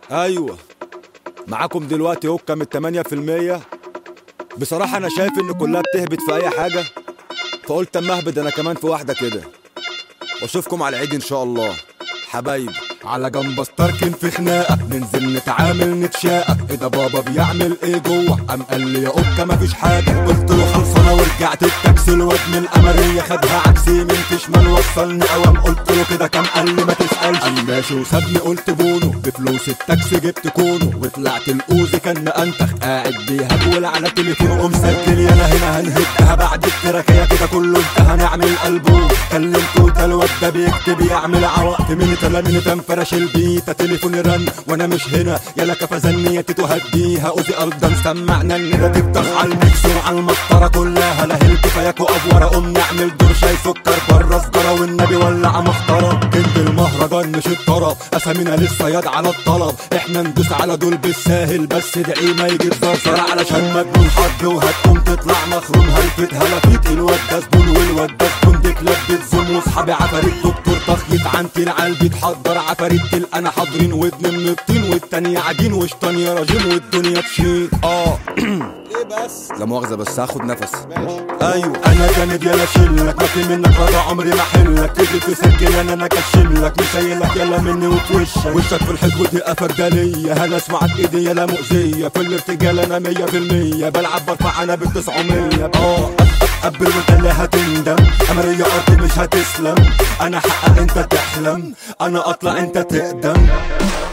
ايوه معاكم دلوقتي هوكا من التمانية في المية بصراحة أنا شايف إن كلها بتهبط في أي حاجة فقلت أما أهبد أنا كمان في واحدة كده وأشوفكم على العيد إن شاء الله حبايبي على جنب استركن في خناقه ننزل نتعامل نتشاقى ايه ده بابا بيعمل ايه جوه قام قال لي يا اوكا مفيش حاجه قلت له خلصانه ورجعت التاكسي الواد من القمريه خدها عكس يمين في شمال وصلني قوام قلت له كده كام قال لي ما تسالش قام ماشي وسابني قلت بونو بفلوس التاكسي جبت كونو وطلعت الاوزي كان مأنتخ قاعد بيهبول على تليفونه ومسجل يلا هنا هنهدها بعد التراكيه كده كله انت هنعمل البوم كلمته ده الواد ده بيكتب يعمل عوقت من تلامين تنفرش البيتا تليفوني رن وانا مش هنا يلا كفزني يا تيتو هديها اوزي ارضا سمعنا ان ده تفتح على المكسر على المسطره كلها لا هلك فياكو افوره قوم نعمل دور شاي سكر بره سجاره والنبي ولع مخطره كنت المهرجان مش الطرب اسامينا للصياد على الطلب احنا ندوس على دول بالساهل بس ادعي ما يجيب زرزر علشان مجنون حرب وهتقوم تطلع مخروم هلفت هلفيت الواد ده زبون والواد ده زبون ديك لبت زوم واصحابي عفاريت دكتور تخيط عنتي العيال بيتحضر عفاريت تلقانا حاضرين ودن من الطين والتانية عجين وشطان يا راجل والدنيا تشيل اه إيه بس لا مؤاخذة بس هاخد نفس ايوه انا جامد يلا شلك ما في منك رضا عمري ما حلك تيجي تسجل انا انا كشلك مش شايلك يلا مني وفي وشك وشك في الحيط ودي قفك ده ليا انا اسمعك ايدي يلا مؤذية في الارتجال انا مية في المية بلعب برفع انا بالتسعمية اه قبل وانت اللي هتندم امرية ارضي مش هتسلم انا حقق انت تحلم انا اطلع انت تقدم